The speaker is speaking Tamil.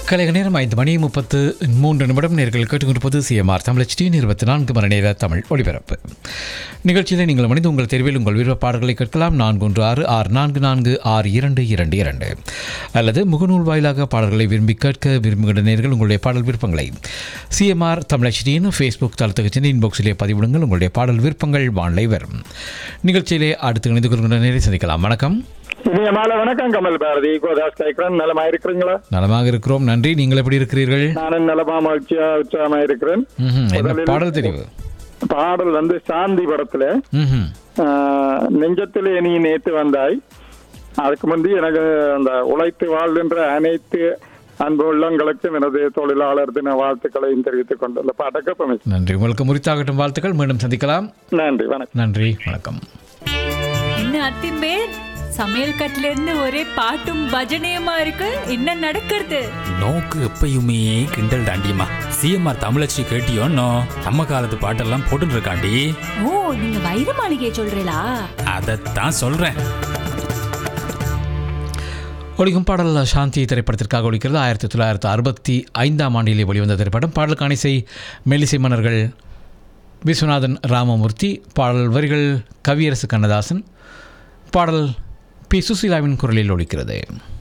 கலைக நேரம் ஐந்து மணி முப்பத்து மூன்று நிமிடம் நேர்கள் கேட்டுக்கொண்டிருப்பது சிஎம்ஆர் தமிழ் டி இருபத்தி நான்கு மணி நேர தமிழ் ஒளிபரப்பு நிகழ்ச்சியில் நீங்கள் மனித உங்கள் தேர்வில் உங்கள் விருப்ப பாடல்களை கேட்கலாம் நான்கு ஒன்று ஆறு ஆறு நான்கு நான்கு ஆறு இரண்டு இரண்டு இரண்டு அல்லது முகநூல் வாயிலாக பாடல்களை விரும்பி கேட்க விரும்புகிற நேர்கள் உங்களுடைய பாடல் விருப்பங்களை சிஎம்ஆர் தமிழச்சியின் ஃபேஸ்புக் தளத்துக்கு சென்று இன்பாக்ஸிலே பதிவிடுங்கள் உங்களுடைய பாடல் விருப்பங்கள் வானிலை வரும் நிகழ்ச்சியிலே அடுத்து இணைந்து கொள்கின்ற நேரை சந்திக்கலாம் வணக்கம் இனிய மாலை வணக்கம் கமல் பாரதி கோதாஸ் கேட்கிறேன் நலமா இருக்கிறீங்களா நலமாக இருக்கிறோம் நன்றி நீங்கள் எப்படி இருக்கிறீர்கள் நானும் நலமா மகிழ்ச்சியா உற்சாகமா இருக்கிறேன் ம்ஹும். என்ன முதலில் பாடல் தெரிவு பாடல் வந்து சாந்தி படத்துல ம்ஹும். ஆஹ், நெஞ்சத்திலே நீ நேத்து வந்தாய் அதுக்கு முந்தி எனக்கு அந்த உழைத்து வாழ்கின்ற அனைத்து அன்பு உள்ளங்களுக்கும் எனது தொழிலாளர் தின வாழ்த்துக்களையும் தெரிவித்துக் கொண்டுள்ள பாட்டக்கப்பமை நன்றி உங்களுக்கு முறித்தாகட்டும் வாழ்த்துக்கள் மீண்டும் சந்திக்கலாம் நன்றி வணக்கம் நன்றி வணக்கம் என்ன அத்திம்பேர் சமையல் கட்டுல இருந்து ஒரே பாட்டும் பஜனையுமா இருக்கு என்ன நடக்கிறது நோக்கு எப்பயுமே கிண்டல் தாண்டியம்மா சிஎம்ஆர் தமிழச்சி கேட்டியோன்னோ நம்ம காலத்து பாட்டெல்லாம் போட்டுட்டு இருக்காண்டி ஓ நீங்க வைர மாளிகையை சொல்றீங்களா அதைத்தான் சொல்றேன் ஒழிக்கும் பாடல் சாந்தி திரைப்படத்திற்காக ஒழிக்கிறது ஆயிரத்தி தொள்ளாயிரத்தி அறுபத்தி ஐந்தாம் ஆண்டிலே வெளிவந்த திரைப்படம் பாடல் காணிசை மெல்லிசை மன்னர்கள் விஸ்வநாதன் ராமமூர்த்தி பாடல் வரிகள் கவியரசு கண்ணதாசன் பாடல் பி சுசீலாவின் குரலில் ஒழிக்கிறது